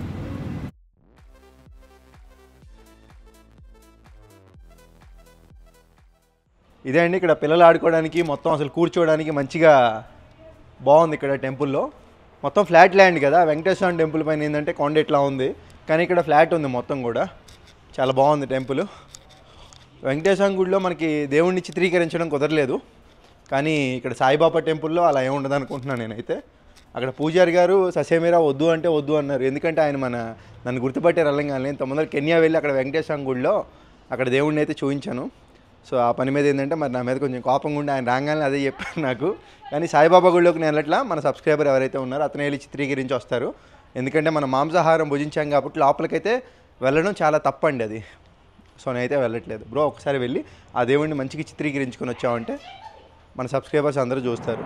ఇదే అండి ఇక్కడ పిల్లలు ఆడుకోవడానికి మొత్తం అసలు కూర్చోవడానికి మంచిగా బాగుంది ఇక్కడ టెంపుల్లో మొత్తం ఫ్లాట్ ల్యాండ్ కదా వెంకటేశ్వర టెంపుల్ పైన ఏంటంటే కొండ ఇట్లా ఉంది కానీ ఇక్కడ ఫ్లాట్ ఉంది మొత్తం కూడా చాలా బాగుంది టెంపుల్ వెంకటేశ్వర గుడిలో మనకి దేవుణ్ణి చిత్రీకరించడం కుదరలేదు కానీ ఇక్కడ సాయిబాబా టెంపుల్లో అలా ఏముండదు అనుకుంటున్నాను నేనైతే అక్కడ పూజారి గారు ససేమీరా వద్దు అంటే వద్దు అన్నారు ఎందుకంటే ఆయన మన నన్ను గుర్తుపట్టారు వెళ్ళంగానే నేను తొమ్మిది కెన్యా వెళ్ళి అక్కడ వెంకటేశ్వర గుడిలో అక్కడ దేవుణ్ణి అయితే చూపించాను సో ఆ పని మీద ఏంటంటే మరి నా మీద కొంచెం కోపంగా ఉండి ఆయన రాగానే అదే చెప్పారు నాకు కానీ సాయిబాబా గుడిలోకి నేను వెళ్ళట్లా మన సబ్స్క్రైబర్ ఎవరైతే ఉన్నారో అతను వెళ్ళి చిత్రీకరించి వస్తారు ఎందుకంటే మనం మాంసాహారం భుజించాం కాబట్టి లోపలికైతే వెళ్ళడం చాలా తప్పండి అది సో నేనైతే వెళ్ళట్లేదు బ్రో ఒకసారి వెళ్ళి ఆ దేవుడిని మంచిగా చిత్రీకరించుకొని వచ్చామంటే మన సబ్స్క్రైబర్స్ అందరూ చూస్తారు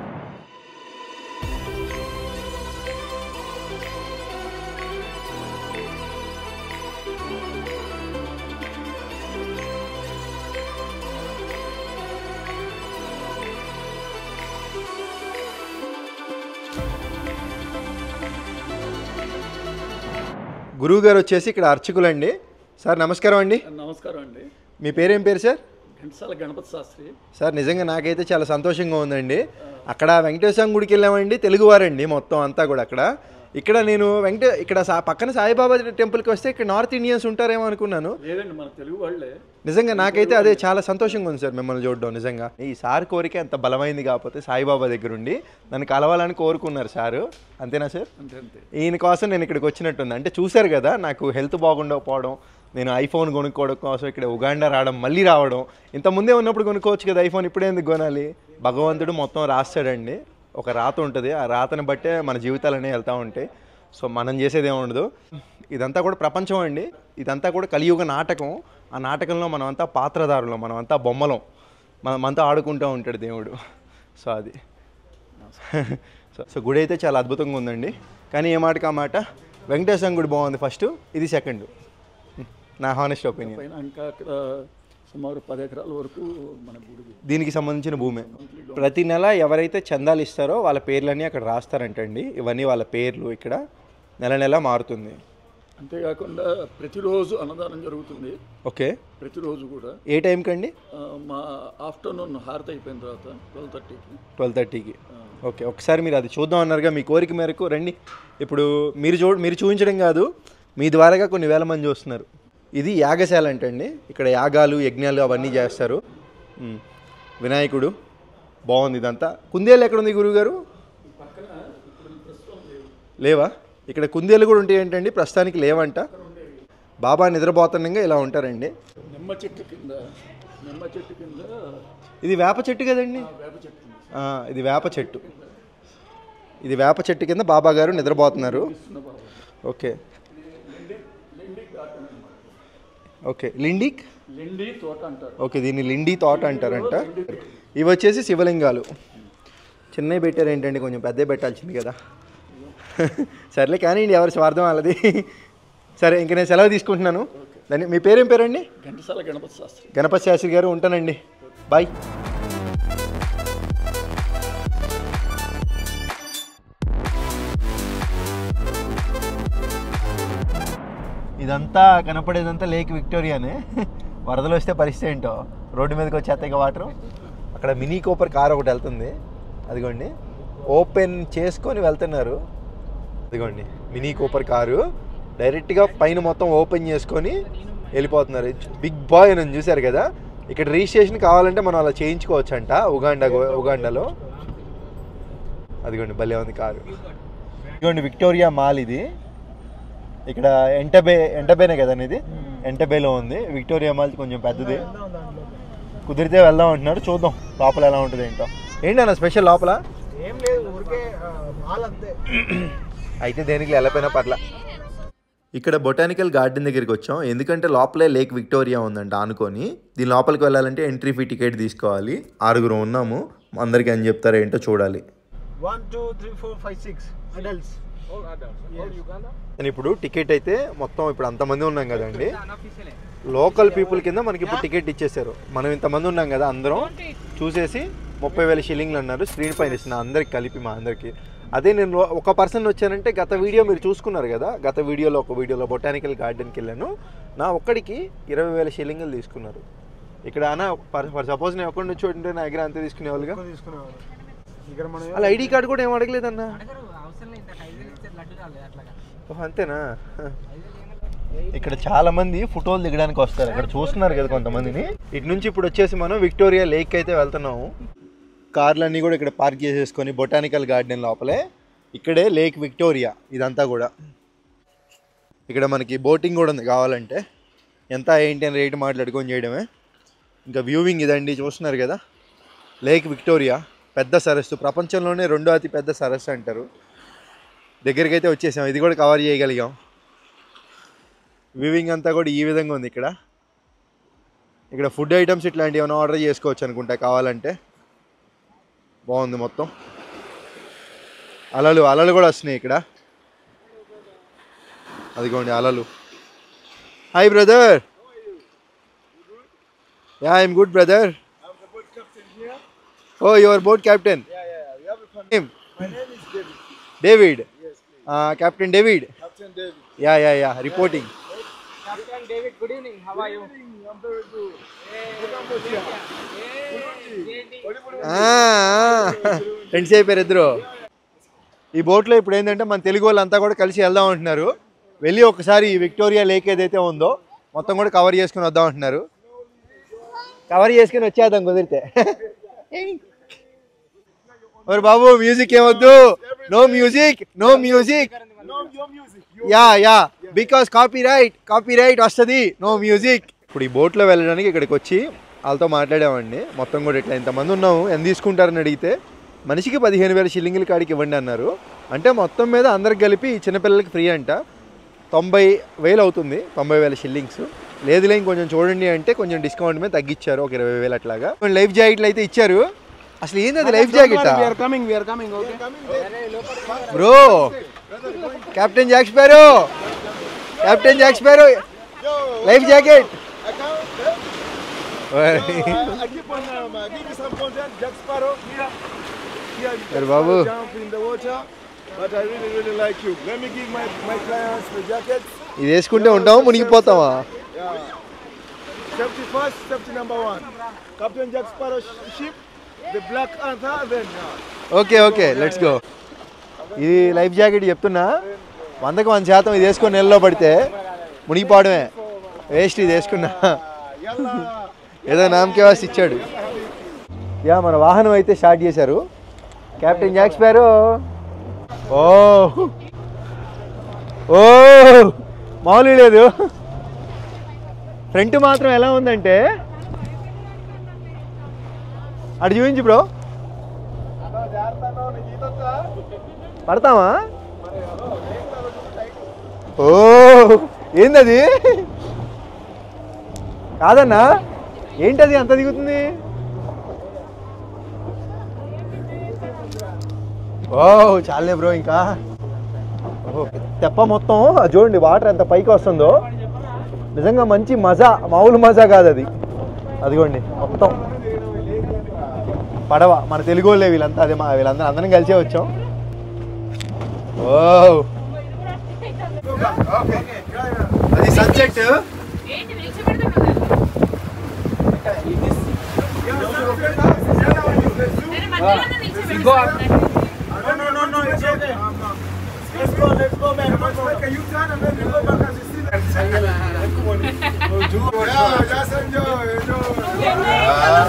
గురువు గారు వచ్చేసి ఇక్కడ అర్చకులండి సార్ నమస్కారం అండి నమస్కారం అండి మీ పేరేం పేరు సార్ ఘంటసాల గణపతి శాస్త్రి సార్ నిజంగా నాకైతే చాలా సంతోషంగా ఉందండి అక్కడ వెంకటేశ్వర గుడికి వెళ్ళామండి తెలుగువారండి మొత్తం అంతా కూడా అక్కడ ఇక్కడ నేను వెంకటే ఇక్కడ సా పక్కన సాయిబాబా టెంపుల్కి వస్తే ఇక్కడ నార్త్ ఇండియన్స్ ఉంటారేమో అనుకున్నాను లేదండి మన తెలుగు వాళ్ళే నిజంగా నాకైతే అదే చాలా సంతోషంగా ఉంది సార్ మిమ్మల్ని చూడడం నిజంగా ఈ సార్ కోరిక ఎంత బలమైంది కాకపోతే సాయిబాబా దగ్గర ఉండి నన్ను కలవాలని కోరుకున్నారు సారు అంతేనా సార్ అంతే అంతే ఈయన కోసం నేను ఇక్కడికి వచ్చినట్టుంది అంటే చూశారు కదా నాకు హెల్త్ బాగుండకపోవడం నేను ఐఫోన్ కొనుక్కోవడం కోసం ఇక్కడ ఉగాండా రావడం మళ్ళీ రావడం ఇంత ముందే ఉన్నప్పుడు కొనుక్కోవచ్చు కదా ఐఫోన్ ఇప్పుడే ఎందుకు కొనాలి భగవంతుడు మొత్తం రాస్తాడండి ఒక రాత ఉంటుంది ఆ రాతను బట్టే మన జీవితాలనే వెళ్తూ ఉంటాయి సో మనం చేసేది ఏమి ఉండదు ఇదంతా కూడా ప్రపంచం అండి ఇదంతా కూడా కలియుగ నాటకం ఆ నాటకంలో మనమంతా పాత్రధారులం మనమంతా బొమ్మలం మనమంతా ఆడుకుంటూ ఉంటాడు దేవుడు సో అది సో సో గుడి అయితే చాలా అద్భుతంగా ఉందండి కానీ ఏ మాటకి ఆ మాట వెంకటేశ్వరం గుడి బాగుంది ఫస్ట్ ఇది సెకండ్ నా హానెస్ట్ ఒపీనియన్ పైన ఇంకా అక్కడ సుమారు పది ఎకరాల వరకు మన గుడి దీనికి సంబంధించిన భూమే ప్రతి నెల ఎవరైతే చందాలు ఇస్తారో వాళ్ళ పేర్లన్నీ అక్కడ రాస్తారంటండి ఇవన్నీ వాళ్ళ పేర్లు ఇక్కడ నెల నెల మారుతుంది అంతేకాకుండా ప్రతిరోజు అన్నదానం జరుగుతుంది ఓకే ప్రతిరోజు కూడా ఏ టైంకి అండి ఆ, మా ఆఫ్టర్నూన్ హారతి అయిపోయిన తర్వాత ట్వెల్వ్ థర్టీకి ట్వెల్వ్ థర్టీకి ఓకే ఒకసారి మీరు అది చూద్దాం అన్నారుగా మీ కోరిక మేరకు రండి ఇప్పుడు మీరు చూ మీరు చూపించడం కాదు మీ ద్వారాగా కొన్ని వేల మంది చూస్తున్నారు ఇది యాగశాల అంటండి ఇక్కడ యాగాలు యజ్ఞాలు అవన్నీ చేస్తారు ఉమ్. వినాయకుడు బాగుంది ఇదంతా కుందేలు ఎక్కడ ఉంది గురువుగారు లేవా ఇక్కడ కుందేలు కూడా ఉంటాయి ఏంటండి ప్రస్తుతానికి లేవంట బాబా నిద్రపోతుండగా ఇలా ఉంటారండి నిమ్మ చెట్టు కింద నిమ్మ చెట్టు కింద ఇది వేప చెట్టు కదండి వేప చెట్టు ఉంది. ఆ, ఇది వేప చెట్టు ఇది వేప చెట్టు కింద బాబా గారు నిద్రపోతున్నారు ఓకే ఓకే లిండిక్ లెండి తోట అంటారు ఓకే దీన్ని లిండి తోట అంటారంట ఇవి వచ్చేసి శివలింగాలు చిన్నవి పెట్టారు ఏంటండి కొంచెం పెద్దవి పెట్టాల్సింది కదా సర్లే కానీ ఎవరి స్వార్థం వాళ్ళది సరే ఇంక నేను సెలవు తీసుకుంటున్నాను దాన్ని మీ పేరేం పేరండి ఘంటసాల గణపతి శాస్త్రి గణపతి శాస్త్రి గారు ఉంటానండి బాయ్ ఇదంతా కనపడేదంతా లేక్ విక్టోరియానే వరదలు వస్తే పరిస్థితి ఏంటో రోడ్డు మీదకి వచ్చేస్తాయి ఇక వాటర్ అక్కడ మినీ కోపర్ కార్ ఒకటి వెళ్తుంది అదిగోండి ఓపెన్ చేసుకొని వెళ్తున్నారు అదిగోండి మినీ కూపర్ కారు డైరెక్ట్గా పైన మొత్తం ఓపెన్ చేసుకొని వెళ్ళిపోతున్నారు బిగ్ బాయ్ అని చూశారు కదా ఇక్కడ రిజిస్ట్రేషన్ కావాలంటే మనం అలా చేయించుకోవచ్చు అంట ఉగాండా ఉగాండాలో అదిగోండి భలే ఉంది కారు ఇదిగోండి విక్టోరియా మాల్ ఇది ఇక్కడ ఎంటబే ఎంటబేనే కదా ఇది ఎంటబేలో ఉంది విక్టోరియా మాల్ కొంచెం పెద్దది కుదిరితే వెళ్దాం అంటున్నారు చూద్దాం లోపల ఎలా ఉంటుంది ఏంటో ఏంటి అన్న స్పెషల్ లోపల ఏం లేదు ఊరికే మాల్ అంతే అయితే దేనికి వెళ్ళపోయినా పర్ల ఇక్కడ బొటానికల్ గార్డెన్ దగ్గరికి వచ్చాం ఎందుకంటే లోపలే లేక్ విక్టోరియా ఉందంట ఆనుకొని దీని లోపలికి వెళ్ళాలంటే ఎంట్రీ ఫీ టికెట్ తీసుకోవాలి ఆరుగురు ఉన్నాము అందరికీ అని చెప్తారా ఏంటో చూడాలి one two three four five six adults అని ఇప్పుడు టికెట్ అయితే మొత్తం ఇప్పుడు అంతమంది ఉన్నాం కదండి లోకల్ పీపుల్ కింద మనకి ఇప్పుడు టికెట్ ఇచ్చేసారు మనం ఇంతమంది ఉన్నాం కదా అందరం చూసేసి ముప్పై వేల షిల్లింగ్లు అన్నారు స్క్రీన్ పైన ఇస్తున్న అందరికి కలిపి మా అందరికి అదే నేను లో- ఒక పర్సన్ వచ్చానంటే గత వీడియో మీరు చూసుకున్నారు కదా గత వీడియోలో ఒక వీడియోలో బొటానికల్ గార్డెన్కి వెళ్ళాను నా ఒక్కడికి ఇరవై వేల షిల్లింగ్లు తీసుకున్నారు ఇక్కడ అన్న ఫర్ సపోజ్ నేను ఒక్కడి నుంచి ఉంటే నా దగ్గర అంతే తీసుకునేవాళ్ళుగా తీసుకునేవాళ్ళు ఇక్కడ మనం అలా ఐడి కార్డు కూడా ఏం అడగలేదన్నా ఓహో, అంతేనా ఇక్కడ చాలా మంది ఫోటోలు దిగడానికి వస్తారు ఇక్కడ చూస్తున్నారు కదా కొంతమందిని ఇటు నుంచి ఇప్పుడు వచ్చేసి మనం విక్టోరియా లేక్ అయితే వెళ్తున్నాము కార్లన్నీ కూడా ఇక్కడ పార్క్ చేసేసుకొని బొటానికల్ గార్డెన్ లోపలే ఇక్కడే లేక్ విక్టోరియా ఇదంతా కూడా ఇక్కడ మనకి బోటింగ్ కూడా ఉంది కావాలంటే ఎంత ఏంటి అని రేటు మాట్లాడుకొని చేయడమే ఇంకా వ్యూవింగ్ ఇదండి చూస్తున్నారు కదా లేక్ విక్టోరియా పెద్ద సరస్సు ప్రపంచంలోనే రెండో అతి పెద్ద సరస్సు అంటారు దగ్గరికి అయితే వచ్చేసాం ఇది కూడా కవర్ చేయగలిగాం వివింగ్ అంతా కూడా ఈ విధంగా ఉంది ఇక్కడ ఇక్కడ ఫుడ్ ఐటమ్స్ ఇట్లాంటివి ఏమైనా ఆర్డర్ చేసుకోవచ్చు అనుకుంటా కావాలంటే బాగుంది మొత్తం అలలు అలలు కూడా వస్తున్నాయి ఇక్కడ అదిగోండి అలలు hi brother yeah I'm good brother oh your boat captain David captain David Captain David. Yeah yeah yeah reporting Captain David good evening how are you friends అయిపోయారు ఇద్దరు ఈ బోట్లో ఇప్పుడు ఏంటంటే మన తెలుగు వాళ్ళంతా కూడా కలిసి వెళ్దాం అంటున్నారు వెళ్ళి ఒకసారి ఈ విక్టోరియా లేక్ ఏదైతే ఉందో మొత్తం కూడా కవర్ చేసుకుని వద్దాం అంటున్నారు కవర్ చేసుకుని వచ్చేద్దాం కుదిరితే మరి బాబు మ్యూజిక్ ఏమొద్దు no music no music yeah yeah because copyright copyright వస్తుంది నో మ్యూజిక్ ఇప్పుడు ఈ బోట్లో వెళ్ళడానికి ఇక్కడికి వచ్చి వాళ్ళతో మాట్లాడామండి మొత్తం కూడా ఇట్లా ఇంతమంది ఉన్నాము ఎంత తీసుకుంటారని అడిగితే మనిషికి పదిహేను వేల షిల్లింగుల కాడికి ఇవ్వండి అన్నారు అంటే మొత్తం మీద అందరికి కలిపి ఈ చిన్నపిల్లలకి ఫ్రీ అంట తొంభై వేలు అవుతుంది తొంభై వేల షిల్లింగ్స్ లేదులే ఇంకొంచెం చూడండి అంటే కొంచెం డిస్కౌంట్ మీద తగ్గించారు ఒక ఇరవై వేలు అట్లాగా లైఫ్ జాకెట్లు అయితే ఇచ్చారు అసలు ఏంది అది life jacket coming, we are coming, okay? Bro captain Jack Sparrow captain Jack Sparrow life jacket I keep on um, uh, give you some content, Jack Sparrow. Here, here you Hey, can Babu. jump in the water, but I really, really like you. Let me give my, my clients the jackets. ఇది వేసుకుంటే ఉంటామా మునిగిపోతామా Yeah. Safety first, safety number one. Captain Jack Sparrow sh- ship, the Black Panther, then uh, okay okay let's go ఇది life jacket చెప్తున్నా వందకు వంద శాతం ఇది వేసుకొని నెలలో పడితే మునిగిపోవడమే వేస్ట్ ఇది వేసుకున్నా ఏదో నామకే వాసి ఇచ్చాడు యా మన వాహనం అయితే స్టార్ట్ చేశారు కెప్టెన్ జాక్ స్పారో ఓ ఓ మామూలు లేదు ఫ్రంట్ మాత్రం ఎలా ఉందంటే అటు చూపించు బ్రో పడతామా ఓ ఏందది కాదన్నా ఏంటది అంత దిగుతుంది ఓ చాలే బ్రో ఇంకా ఓ, తెప్ప మొత్తం అది చూడండి వాటర్ ఎంత పైకి వస్తుందో నిజంగా మంచి మజా మామూలు మజా కాదు అది అదిగోండి మొత్తం పడవ మన తెలుగు వాళ్ళే వీళ్ళంతా అదే మా వీళ్ళందరూ అందరం కలిసే వచ్చాం ఓ అది sunset no, no, no, no, it's okay. Let's go, let's go back. Let's make a U-turn and then we go back as you see that. Yeah, just enjoy, enjoy.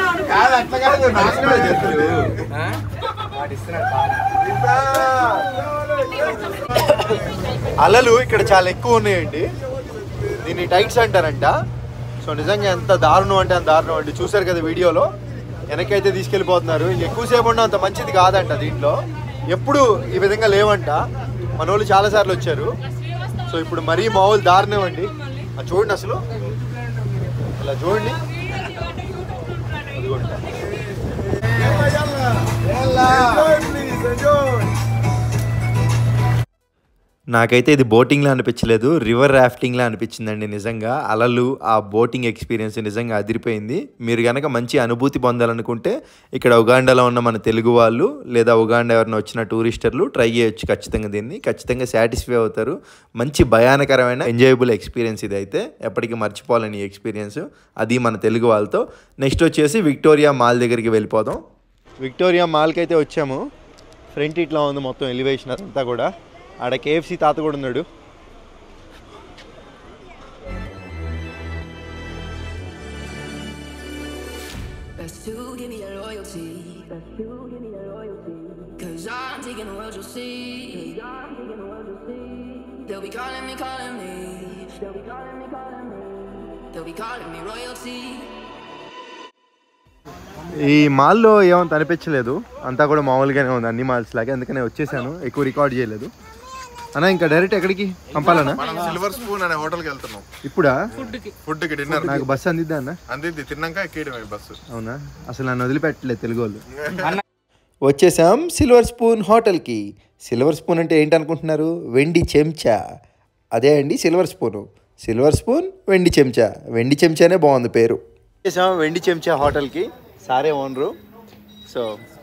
అలలు ఇక్కడ చాలా ఎక్కువ ఉన్నాయండి దీన్ని టైట్స్ అంటారంట సో నిజంగా ఎంత దారుణం అంటే అంత దారుణం అండి చూసారు కదా వీడియోలో వెనకైతే తీసుకెళ్ళిపోతున్నారు ఇంక ఎక్కువసేపు ఉండడం అంత మంచిది కాదంట దీంట్లో ఎప్పుడు ఈ విధంగా లేవంట మన వాళ్ళు చాలాసార్లు వచ్చారు సో ఇప్పుడు మరీ మామూలు దారుణం అండి అది చూడండి అసలు ఇలా చూడండి అదిగోండి Enjoy, please, enjoy. నాకైతే ఇది బోటింగ్లా అనిపించలేదు రివర్ రాఫ్టింగ్లా అనిపించిందండి నిజంగా అలలు ఆ బోటింగ్ ఎక్స్పీరియన్స్ నిజంగా అదిరిపోయింది మీరు కనుక మంచి అనుభూతి పొందాలనుకుంటే ఇక్కడ ఉగాండాలో ఉన్న మన తెలుగు వాళ్ళు లేదా ఉగాండా ఎవరైనా వచ్చిన టూరిస్టర్లు ట్రై చేయొచ్చు ఖచ్చితంగా దీన్ని ఖచ్చితంగా సాటిస్ఫై అవుతారు మంచి భయానకరమైన ఎంజాయబుల్ ఎక్స్పీరియన్స్ ఇది అయితే ఎప్పటికీ మర్చిపోవాలని ఈ ఎక్స్పీరియన్స్ అది మన తెలుగు వాళ్ళతో నెక్స్ట్ వచ్చేసి విక్టోరియా మాల్ దగ్గరికి వెళ్ళిపోదాం విక్టోరియా మాల్కి అయితే వచ్చాము ఫ్రంట్ ఇట్లా ఉంది మొత్తం ఎలివేషన్ అంతా కూడా ఆడ కేఎఫ్సి తాత కూడా ఉన్నాడు Best to give me your loyalty. Best to give me your loyalty. Cause I'm taking the world you'll see. Cause I'm taking the world you'll see. They'll be calling me, calling me. They'll be calling me, calling me. They'll be calling me royalty. ఈ మాల్లో ఏమంత అనిపించలేదు అంతా కూడా మామూలుగానే ఉంది అన్ని malls లాగా అందుకనే వచ్చేసాను ఎక్కువ రికార్డ్ చేయలేదు అన్న ఇంకా డైరెక్ట్ ఎక్కడికి పంపాలన్నా మనం సిల్వర్ స్పూన్ అనే హోటల్కి వెళ్తున్నాం ఇప్పుడా ఫుడ్ కి డిన్నర్ నాకు బస్సు అందిద్దా అన్న అందింది తిన్నాక ఎక్కేయడమే బస్సు అవునా అసలు నన్ను వదిలిపెట్టలేదు తెలుగు వాళ్ళు వచ్చేసాం సిల్వర్ స్పూన్ హోటల్కి సిల్వర్ స్పూన్ అంటే ఏంటి అనుకుంటున్నారు వెండి చెంచా అదే అండి సిల్వర్ స్పూను సిల్వర్ స్పూన్ వెండి చెంచా వెండి చెంచానే బాగుంది పేరు వచ్చేసాం వెండి చెంచా హోటల్కి సారే ఓనరు సో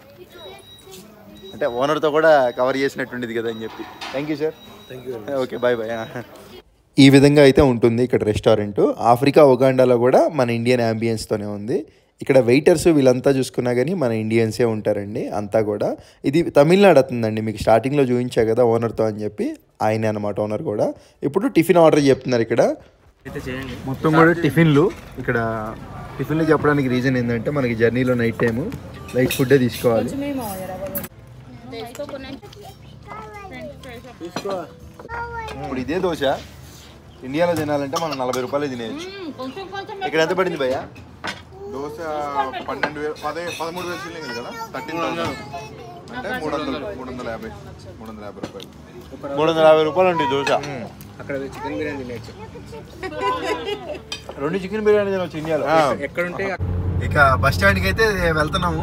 అంటే ఓనర్తో కూడా కవర్ చేసినట్టుండేది కదా అని చెప్పి thank you sir thank you okay bye bye ఈ విధంగా అయితే ఉంటుంది ఇక్కడ రెస్టారెంట్ ఆఫ్రికా ఒగాండాలో కూడా మన ఇండియన్ అంబియన్స్తోనే ఉంది ఇక్కడ వెయిటర్స్ వీళ్ళంతా చూసుకున్నా కానీ మన ఇండియన్సే ఉంటారండి అంతా కూడా ఇది తమిళనాడు అవుతుందండి మీకు స్టార్టింగ్లో చూపించా కదా ఓనర్తో అని చెప్పి ఆయనే అనమాట ఓనర్ కూడా ఇప్పుడు టిఫిన్ ఆర్డర్ చెప్తున్నారు ఇక్కడ మొత్తం కూడా టిఫిన్లు ఇక్కడ టిఫిన్లు చెప్పడానికి రీజన్ ఏంటంటే మనకి జర్నీలో నైట్ టైము లైట్ ఫుడ్డే తీసుకోవాలి ఇప్పుడు ఇదే దోశ ఇండియాలో తినాలంటే మనం నలభై రూపాయలు తినేయచ్చు ఇక్కడ ఎంత పడింది భయ్యా దోశ పన్నెండు వేలు పదే పదమూడు వేలు షిల్లింగ్లు కదా థర్టీన్ థౌసండ్ అంటే మూడు వందలు మూడు వందల యాభై మూడు వందల యాభై రూపాయలు మూడు వందల యాభై రూపాయలు ఉంటుంది దోశ అక్కడ చికెన్ బిర్యానీ తినేయచ్చు రెండు చికెన్ బిర్యానీ తినవచ్చు ఇండియాలో ఎక్కడుంటే ఇక బస్ స్టాండ్కి అయితే వెళ్తున్నాము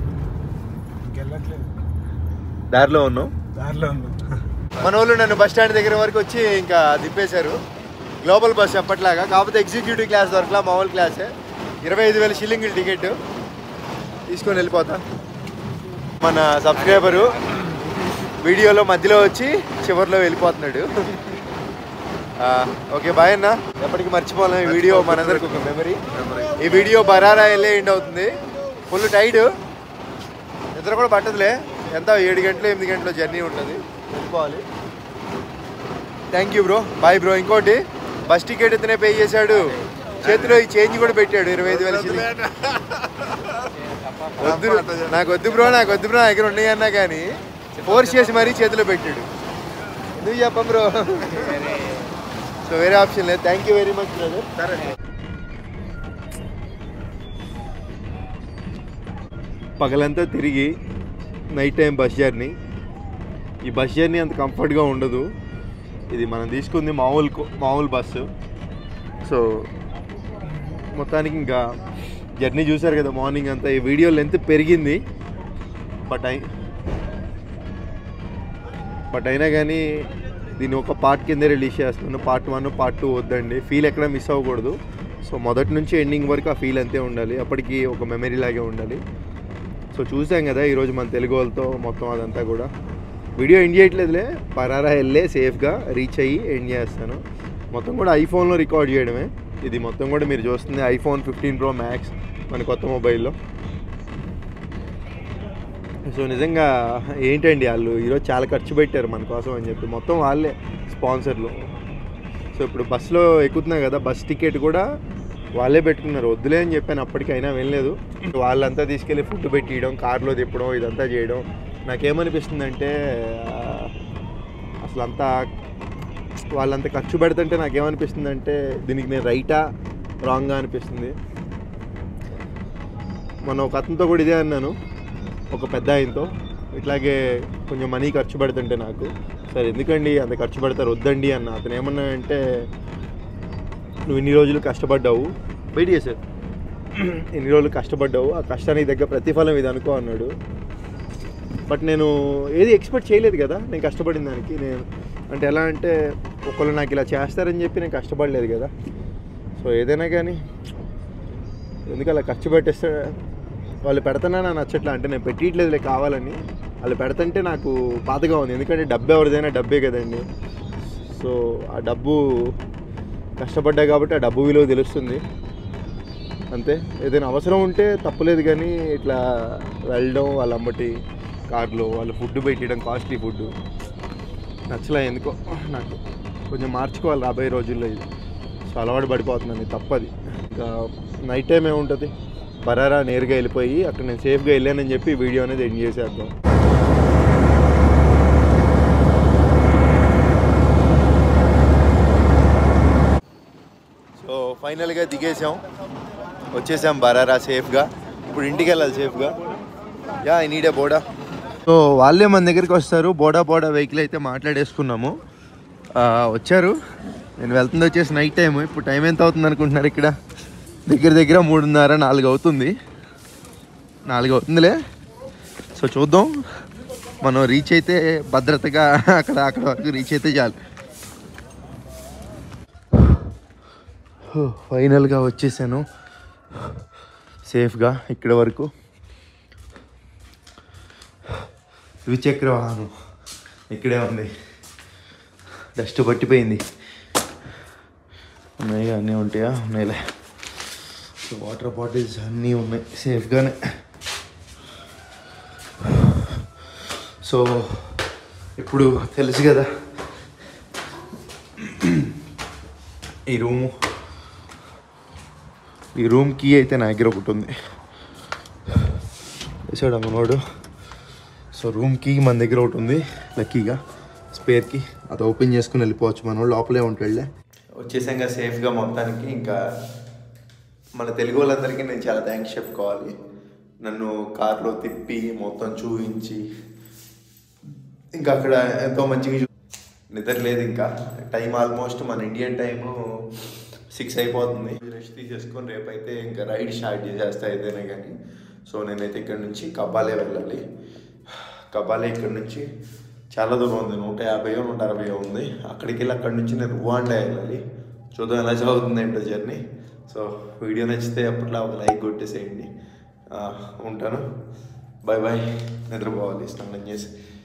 దారిలో ఉన్నాం దారిలో ఉన్నాం మన వాళ్ళు నన్ను బస్ స్టాండ్ దగ్గర వరకు వచ్చి ఇంకా దింపేశారు గ్లోబల్ బస్ ఎప్పట్లాగా కాకపోతే ఎగ్జిక్యూటివ్ క్లాస్ దొరకలా మామూలు క్లాసే ఇరవై ఐదు వేల షిల్లింగ్ టికెట్ తీసుకొని వెళ్ళిపోతా మన సబ్స్క్రైబరు వీడియోలో మధ్యలో వచ్చి చివరిలో వెళ్ళిపోతున్నాడు ఆ, ఓకే బాయ్ అన్న ఎప్పటికీ మర్చిపోలేం ఈ వీడియో మనందరికి ఒక మెమరీ ఈ వీడియో బరారా వెళ్ళే ఎండ్ అవుతుంది ఫుల్ టైడ్ నిద్ర కూడా పట్టదులే ఎంత ఏడు గంటలు ఎనిమిది గంటల జర్నీ ఉంటుంది వెళ్ళిపోవాలి thank you bro bye bro ఇంకోటి బస్ టికెట్ ఇతనే పే చేశాడు చేతిలో ఈ చేంజ్ కూడా పెట్టాడు ఇరవై ఐదు వేల shilling. వద్దు నాకు వద్దు బ్రో నాకు వద్దు బ్రో నా దగ్గర ఉన్నాయి అన్నా కానీ ఫోర్స్ చేసి మరీ చేతిలో పెట్టాడు ఎందుకు చెప్పం బ్రో సో వేరే ఆప్షన్ లేదు thank you very much brother పగలంతా తిరిగి నైట్ టైం బస్ జర్నీ ఈ బస్ జర్నీ అంత కంఫర్ట్గా ఉండదు ఇది మనం తీసుకుంది మామూలు కో- మామూలు బస్సు సో మొత్తానికి ఇంకా జర్నీ చూసారు కదా మార్నింగ్ అంతా ఈ వీడియో లెంత్ పెరిగింది బట్ అయి బట్ అయినా కానీ దీన్ని ఒక పార్ట్ కిందే రిలీజ్ చేస్తున్నాను పార్ట్ వన్ పార్ట్ టూ వద్దండి ఫీల్ ఎక్కడ మిస్ అవ్వకూడదు సో మొదటి నుంచి ఎండింగ్ వరకు ఆ ఫీల్ అంతే ఉండాలి అప్పటికి ఒక మెమరీ లాగే ఉండాలి సో చూసాం కదా ఈరోజు మన తెలుగు వాళ్ళతో మొత్తం అదంతా కూడా వీడియో ఎండ్ చేయట్లేదులే పరారా వెళ్ళే సేఫ్గా రీచ్ అయ్యి ఎండ్ చేస్తాను మొత్తం కూడా ఐఫోన్లో రికార్డ్ చేయడమే ఇది మొత్తం కూడా మీరు చూస్తుంది ఐఫోన్ ఫిఫ్టీన్ ప్రో మ్యాక్స్ మన కొత్త మొబైల్లో సో నిజంగా ఏంటండి వాళ్ళు ఈరోజు చాలా ఖర్చు పెట్టారు మన కోసం అని చెప్పి మొత్తం వాళ్ళే స్పాన్సర్లు సో ఇప్పుడు బస్సులో ఎక్కుతున్నా కదా బస్ టికెట్ కూడా వాళ్ళే పెట్టుకున్నారు వద్దులే అని చెప్పాను అప్పటికైనా వెళ్ళలేదు వాళ్ళంతా తీసుకెళ్ళి ఫుడ్ పెట్టియడం కార్లో తిప్పడం ఇదంతా చేయడం నాకేమనిపిస్తుందంటే ఆ, అసలు అంతా వాళ్ళంత ఖర్చు పెడుతుంటే నాకేమనిపిస్తుందంటే దీనికి నేను రైటా రాంగా అనిపిస్తుంది మొన్న ఒక అతనితో కూడా ఇదే అన్నాను ఒక పెద్ద ఆయనతో ఇట్లాగే కొంచెం మనీ ఖర్చు పెడుతుంటే నాకు సరే ఎందుకండి అంత ఖర్చు పెడతారు వద్దండి అన్న అతను ఏమన్నా అంటే నువ్వు ఇన్ని రోజులు కష్టపడ్డావు బయట చేశారు ఇన్ని రోజులు కష్టపడ్డావు ఆ కష్టానికి దగ్గర ప్రతిఫలం ఇది అనుకో అన్నాడు బట్ నేను ఏది ఎక్స్పెక్ట్ చేయలేదు కదా నేను కష్టపడిన దానికి నేను అంటే ఎలా అంటే ఒకళ్ళు నాకు ఇలా చేస్తారని చెప్పి నేను కష్టపడలేదు కదా సో ఏదైనా కానీ ఎందుకు అలా ఖర్చు పెట్టేస్తే వాళ్ళు పెడతానా నాకు నచ్చట్లా అంటే నేను పెట్టియట్లేదులే కావాలని వాళ్ళు పెడతంటే నాకు బాధగా ఉంది ఎందుకంటే డబ్బు ఎవరిదైనా డబ్బే కదండి సో ఆ డబ్బు కష్టపడ్డా కాబట్టి ఆ డబ్బు విలువ తెలుస్తుంది అంతే ఏదైనా అవసరం ఉంటే తప్పులేదు కానీ ఇట్లా వెళ్ళడం వాళ్ళ అమ్మటి కార్లో వాళ్ళు ఫుడ్ పెట్టడం కాస్ట్లీ ఫుడ్ నచ్చలే ఎందుకో నాకు కొంచెం మార్చుకోవాలి రాబోయే రోజుల్లో ఇది సో అలవాటు పడిపోతున్నాను ఇది తప్పది ఇంకా నైట్ టైం ఏముంటుంది బరారా నేరుగా వెళ్ళిపోయి అక్కడ నేను సేఫ్గా వెళ్ళానని చెప్పి వీడియో అనేది ఎండ్ చేసేద్దాం సో ఫైనల్గా దిగేసాం వచ్చేసాం బరారా సేఫ్గా ఇప్పుడు ఇంటికి వెళ్ళాలి సేఫ్గా yeah I need a boda so వాళ్ళే మన దగ్గరికి వస్తారు బోడా బోడా వెహికల్ అయితే మాట్లాడేసుకున్నాము ఆ, వచ్చారు నేను వెళ్తుంది వచ్చేసి నైట్ టైం ఇప్పుడు టైం ఎంత అవుతుంది అనుకుంటున్నారు ఇక్కడ దగ్గర దగ్గర మూడున్నర నాలుగు అవుతుంది నాలుగు అవుతుందిలే సో చూద్దాం మనం రీచ్ అయితే భద్రతగా అక్కడ అక్కడ వరకు రీచ్ అయితే చాలు ఫైనల్గా వచ్చేసాను సేఫ్గా ఇక్కడ వరకు ద్విచక్ర వాహనం ఇక్కడే ఉంది డస్ట్ పట్టిపోయింది ఉన్నాయి అన్నీ ఉంటాయా ఉన్నాయిలే సో వాటర్ బాటిల్స్ అన్నీ ఉన్నాయి సేఫ్గానే సో ఇప్పుడు తెలుసు కదా ఈ రూము ఈ రూమ్ కీ అయితే నా దగ్గర ఒకటి ఉంది వేసాడు మనోడు సో రూమ్ కీ మన దగ్గర ఒకటి ఉంది లక్కీగా స్పేర్కి అది ఓపెన్ చేసుకుని వెళ్ళిపోవచ్చు మనం లోపలే ఉంటాడులే వచ్చేసాక సేఫ్గా మొత్తానికి ఇంకా మన తెలుగు వాళ్ళందరికీ నేను చాలా థ్యాంక్స్ చెప్పుకోవాలి నన్ను కార్లో తిప్పి మొత్తం చూపించి ఇంకా అక్కడ ఎంతో మంచిగా చూ నిద్ర లేదు ఇంకా టైం ఆల్మోస్ట్ మన ఇండియన్ టైము సిక్స్ అయిపోతుంది రెస్ట్ తీసేసుకొని రేపైతే ఇంకా రైడ్ స్టార్ట్ చేసేస్తా అయితేనే కానీ సో నేనైతే ఇక్కడ నుంచి కబ్బాలే వెళ్ళాలి కబ్బాలే ఇక్కడ నుంచి చాలా దూరం ఉంది నూట యాభై నూట అరవై ఉంది అక్కడికి వెళ్ళి అక్కడి నుంచి నేను రువాండా వెళ్ళాలి చూద్దాం ఎలా చదువుతుంది ఏంటో జర్నీ సో వీడియో నచ్చితే అప్పట్లో ఒక లైక్ కొట్టేసేయండి ఆ, ఉంటాను బాయ్ బాయ్ నిద్రపోవాలి స్నానం చేసి